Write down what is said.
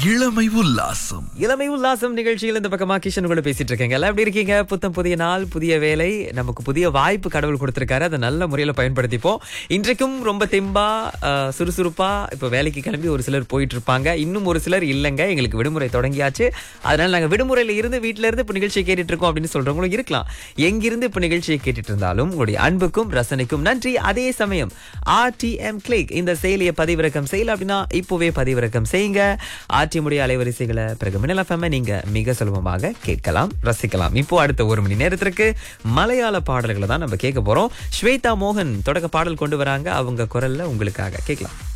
இளமை உல்லாசம் இளமை உல்லாசம் நிகழ்ச்சியில் இந்த பக்கமா கிஷன் கூட பேசிட்டு இருக்கேங்க எல்லாம் எப்படி இருக்கீங்க புத்தம் புதிய நாள் புதிய வேலை நமக்கு புதிய வாய்ப்பு கடவுள் கொடுத்திருக்காரு அதை நல்ல முறையில பயன்படுத்திப்போம் இன்றைக்கும் ரொம்ப தெம்பா அஹ், சுறுசுறுப்பா இப்ப வேலைக்கு கிளம்பி ஒரு சிலர் போயிட்டு இருப்பாங்க இன்னும் ஒரு சிலர் இல்லைங்க எங்களுக்கு விடுமுறை தொடங்கியாச்சு அதனால நாங்க விடுமுறையில இருந்து வீட்ல இருந்து இப்ப நிகழ்ச்சியை கேட்டுட்டு இருக்கோம் அப்படின்னு சொல்றவங்களும் இருக்கலாம் எங்கிருந்து இப்ப நிகழ்ச்சியை கேட்டுட்டு இருந்தாலும் உங்களுடைய அன்புக்கும் ரசனைக்கும் நன்றி அதே சமயம் ஆர்டிஎம் கிளிக் இந்த செயலியை பதிவிறக்கம் செய்யல அப்படின்னா இப்போவே பதிவிறக்கம் செய்யுங்க ஆர்டிஎம்முடைய அலைவரிசைகளை பிறகு மின்னல் எஃப்எம் நீங்க மிக சுலபமாக கேட்கலாம் ரசிக்கலாம் இப்போ அடுத்த ஒரு மணி நேரத்திற்கு மலையாள பாடல்களை தான் நம்ம கேட்க போறோம் ஸ்வேதா மோகன் தொடக்க பாடல் கொண்டு வராங்க அவங்க குரல்ல உங்களுக்காக கேட்கலாம்